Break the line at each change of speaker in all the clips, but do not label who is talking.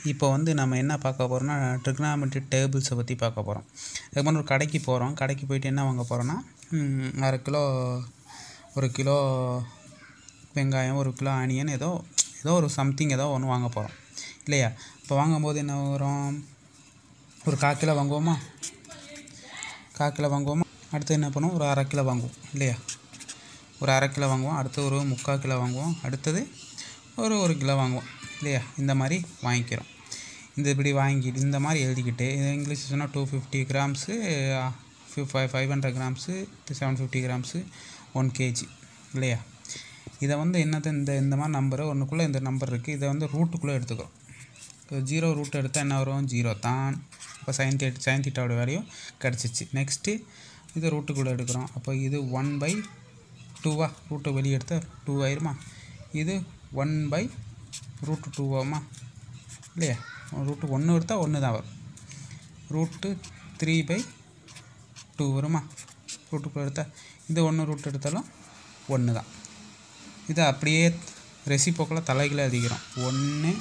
இப்போ வந்து நம்ம என்ன பார்க்க போகிறோம்னா ட்ரிக்னாமெட்ரி டேபிள்ஸை பற்றி பார்க்க போகிறோம் அதுக்கப்புறம் ஒரு கடைக்கு போகிறோம் கடைக்கு போயிட்டு என்ன வாங்க போகிறோன்னா அரை கிலோ ஒரு கிலோ வெங்காயம் ஒரு கிலோ ஆனியன் ஏதோ ஏதோ ஒரு சம்திங் ஏதோ ஒன்று வாங்க போகிறோம் இல்லையா இப்போ வாங்கும்போது என்ன வரும் ஒரு கால் கிலோ வாங்குவோமா கால் கிலோ வாங்குவோமா அடுத்து என்ன பண்ணுவோம் ஒரு அரை கிலோ வாங்குவோம் இல்லையா ஒரு அரை கிலோ வாங்குவோம் அடுத்து ஒரு முக்கால் கிலோ வாங்குவோம் அடுத்தது ஒரு ஒரு கிலோ வாங்குவோம் இல்லையா இந்த மாதிரி வாங்கிக்கிறோம் இந்த இப்படி வாங்கிட்டு இந்த மாதிரி எழுதிக்கிட்டு இது இங்கிலீஷ் சொன்னால் two fifty grams five five hundred grams seven fifty grams one KG இல்லையா இதை வந்து என்னது இந்த இந்த மாதிரி நம்பரு ஒன்றுக்குள்ளே இந்த நம்பர் இருக்குது இதை வந்து ரூட்டுக்குள்ளே எடுத்துக்கிறோம் ஜீரோ ரூட் எடுத்தால் என்ன வரும் ஜீரோ தான் இப்போ சைன் தேட் சைன் தீட்டாவோட வேல்யூ கிடச்சிச்சு நெக்ஸ்ட்டு இது ரூட்டுக்குள்ளே எடுக்கிறோம் அப்போ இது ஒன் பை டூவா ரூட்டை வெளியே எடுத்தால் டூ ஆயிருமா இது ஒன் பை ரூட்டு டூவாமா இல்லையா ரூட்டு ஒன்று எடுத்தால் ஒன்று தான் வரும் ரூட்டு த்ரீ பை டூ வருமா ரூட்டுக்குள்ளே எடுத்தால் இது ஒன்று ரூட் எடுத்தாலும் ஒன்று தான் இதை அப்படியே ரெசிப்போக்கில் தலைகளை அதிகிறோம் ஒன்று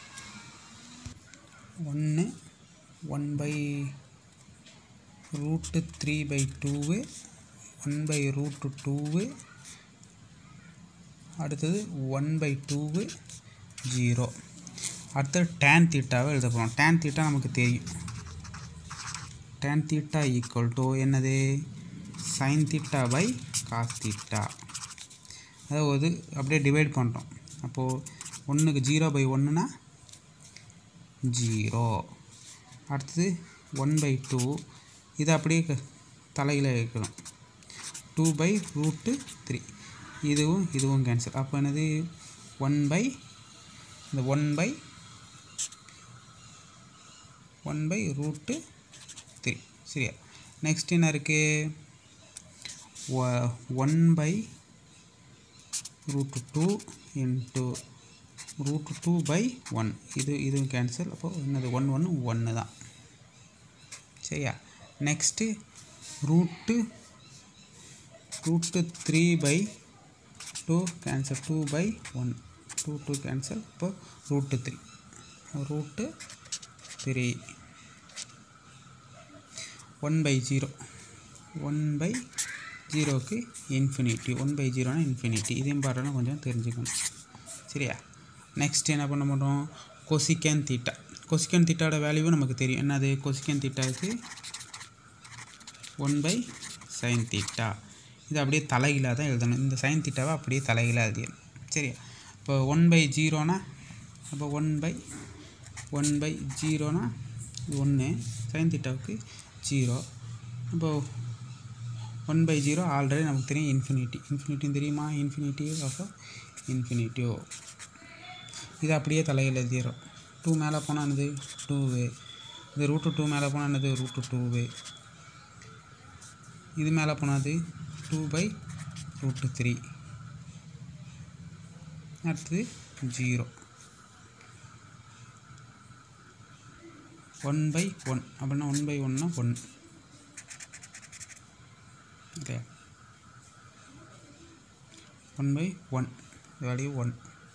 ஒன்று one by root three by two one by root two அடுத்தது ஒன் பை டூவு ஜீரோ அடுத்தது டேன் தீட்டாவை எழுத போகிறோம் டேன் தீட்டா நமக்கு தெரியும் டேன் தீட்டா ஈக்குவல் டு என்னது sine theta by cos theta அதாவது அப்படியே டிவைட் பண்ணுறோம் அப்போது ஒன்றுக்கு ஜீரோ பை ஒன்றுனா ஜீரோ அடுத்தது ஒன் பை டூ இதை அப்படியே க- தலையில வைக்கணும் டூ பை ரூட்டு த்ரீ இதுவும் இதுவும் கேன்சல் அப்போ என்னது ஒன் பை இந்த one by one by root three சரியா நெக்ஸ்ட் என்ன இருக்குது one by root two into root two by one இது இதுவும் கேன்சல் அப்போது என்னது ஒன் ஒன்று ஒன்று தான் சரியா next root root three by two cancel two by one two two cancel இப்போ root three root three one by zero one by ஜீரோக்கு இன்ஃபினிட்டி ஒன் பை ஜீரோனா இன்ஃபினிட்டி இதையும் பாருன்னா கொஞ்சம் தெரிஞ்சுக்கணும் சரியா நெக்ஸ்ட் என்ன பண்ண மாட்டோம் கொசிக்கன் தீட்டா கொசிக்கன் தீட்டாவோட வேல்யூ நமக்கு தெரியும் என்னது கொசிக்கன் தீட்டாவுக்கு ஒன் பை சைன் தீட்டா இது அப்படியே தலைகீழாக தான் எழுதணும் இந்த சைன் தீட்டாவை அப்படியே தலைகீழாக எழுதிடணும் சரியா இப்போ ஒன் பை ஜீரோனா அப்போ ஒன் பை ஒன் பை ஜீரோனா இது ஒன்று சைன் தீட்டாவுக்கு ஜீரோ இப்போ ஒன் பை ஜீரோ ஆல்ரெடி நமக்கு தெரியும் இன்ஃபினிட்டி இன்ஃபினிட்டின்னு தெரியுமா இன்ஃபினிட்டி அப்போ இன்ஃபினிட்டியோ இது அப்படியே தலையில் எழுதிடும் டூ மேலே போனால் என்னது டூவு இது ரூட்டு டூ மேலே போனால் என்னது ரூட்டு டூவு இது மேலே போனது டூ பை ரூட்டு த்ரீ அடுத்தது ஜீரோ ஒன் பை ஒன் அப்படின்னா ஒன் பை ஒன்னா one okay one by one value one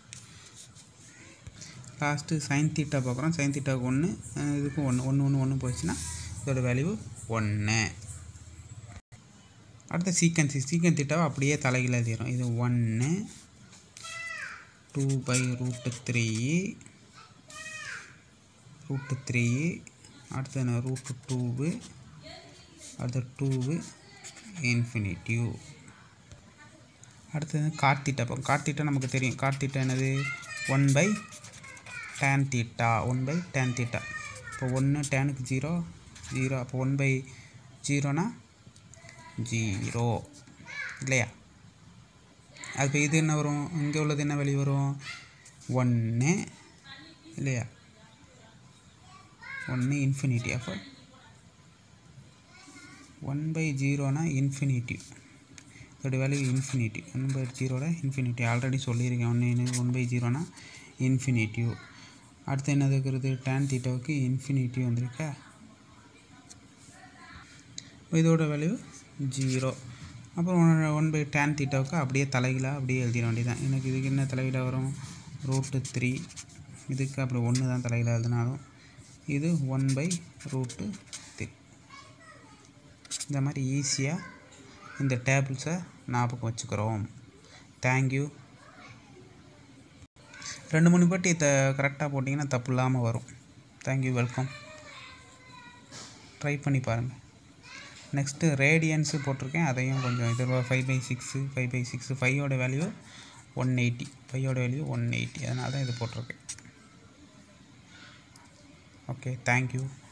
last sine theta பார்க்குறோம் சைன் தீட்டாவுக்கு ஒன்று இதுக்கும் ஒன்று ஒன்று ஒன்று ஒன்று போச்சுன்னா இதோட வேல்யூ ஒன்று அடுத்த சீக்கன்ஸ் சீக்கன் தீட்டாவை அப்படியே தலைகீழ எழுதிடும் இது ஒன்று two by root three root three அடுத்து என்ன ரூட்டு டூவு அடுத்து டூவு இன்ஃபினிட்டிவ் அடுத்தது காட் தீட்டா இப்போ காட் தீட்டா நமக்கு தெரியும் காட் தீட்டா என்னது one by tan theta one by tan theta இப்போ ஒன்று டேனுக்கு ஜீரோ ஜீரோ அப்போ ஒன் பை ஜீரோனா ஜீரோ இல்லையா அப்போ இது என்ன வரும் இங்கே உள்ளது என்ன வெளியே வரும் ஒன்று இல்லையா ஒன்று இன்ஃபினிட்டி அப்போ ஒன் பை ஜீரோனா இன்ஃபினிட்டி இதோட வேல்யூ இன்ஃபினிட்டி ஒன் பை ஜீரோட இன்ஃபினிட்டி ஆல்ரெடி சொல்லியிருக்கேன் ஒன்று ஒன் பை ஜீரோனா இன்ஃபினிட்டிவ் அடுத்து என்னது இருக்கிறது டேன் தீட்டாவுக்கு இன்ஃபினிட்டி வந்திருக்கா இதோட வேல்யூ ஜீரோ அப்புறம் ஒன் பை டேன் தீட்டாவுக்கு அப்படியே தலைகீழாக அப்படியே எழுதிட வேண்டியதான் எனக்கு இதுக்கு என்ன தலைகீழாக வரும் ரூட்டு த்ரீ இதுக்கு அப்படி ஒன்று தான் தலையில் எழுதினாலும் இது ஒன் பை ரூட்டு த்ரீ இந்த மாதிரி ஈஸியாக இந்த டேபிள்ஸை ஞாபகம் வச்சுக்கிறோம் தேங்க்யூ ரெண்டு மூணு பாட்டி இதை கரெக்டாக போட்டிங்கன்னா தப்பு இல்லாமல் வரும் தேங்க்யூ வெல்கம் ட்ரை பண்ணி பாருங்கள் நெக்ஸ்ட்டு ரேடியன்ஸு போட்டிருக்கேன் அதையும் கொஞ்சம் இது five by six five by six ஃபைவோட வேல்யூ ஒன் எயிட்டி ஃபைவோட வேல்யூ ஒன் எயிட்டி அதனால தான் இது போட்டிருக்கேன் ஓகே தேங்க்யூ